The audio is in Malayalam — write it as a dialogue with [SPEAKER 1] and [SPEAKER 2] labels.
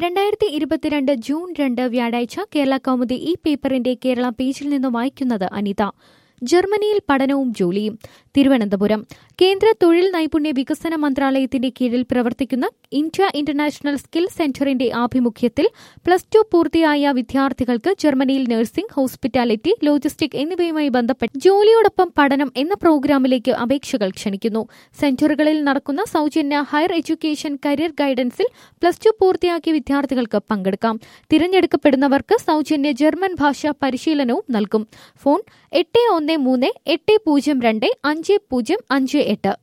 [SPEAKER 1] രണ്ടായിരത്തി ഇരുപത്തിരണ്ട് ജൂൺ രണ്ട് വ്യാഴാഴ്ച കേരള കൗമുദി ഈ പേപ്പറിന്റെ കേരള പേജിൽ നിന്ന് വായിക്കുന്നത് അനിത ജർമ്മനിയിൽ പഠനവും ജോലിയും തിരുവനന്തപുരം കേന്ദ്ര തൊഴിൽ നൈപുണ്യ വികസന മന്ത്രാലയത്തിന്റെ കീഴിൽ പ്രവർത്തിക്കുന്ന ഇന്ത്യ ഇന്റർനാഷണൽ സ്കിൽ സെന്ററിന്റെ ആഭിമുഖ്യത്തിൽ പ്ലസ് ടു പൂർത്തിയായ വിദ്യാർത്ഥികൾക്ക് ജർമ്മനിയിൽ നഴ്സിംഗ് ഹോസ്പിറ്റാലിറ്റി ലോജിസ്റ്റിക് എന്നിവയുമായി ബന്ധപ്പെട്ട് ജോലിയോടൊപ്പം പഠനം എന്ന പ്രോഗ്രാമിലേക്ക് അപേക്ഷകൾ ക്ഷണിക്കുന്നു സെന്ററുകളിൽ നടക്കുന്ന സൗജന്യ ഹയർ എഡ്യൂക്കേഷൻ കരിയർ ഗൈഡൻസിൽ പ്ലസ് ടു പൂർത്തിയാക്കിയ വിദ്യാർത്ഥികൾക്ക് പങ്കെടുക്കാം തിരഞ്ഞെടുക്കപ്പെടുന്നവർക്ക് സൗജന്യ ജർമ്മൻ ഭാഷാ പരിശീലനവും നൽകും ഫോൺ എട്ട് ഒന്ന് മൂന്ന് എട്ട് പൂജ്യം രണ്ട് അഞ്ച് പൂജ്യം അഞ്ച് എട്ട്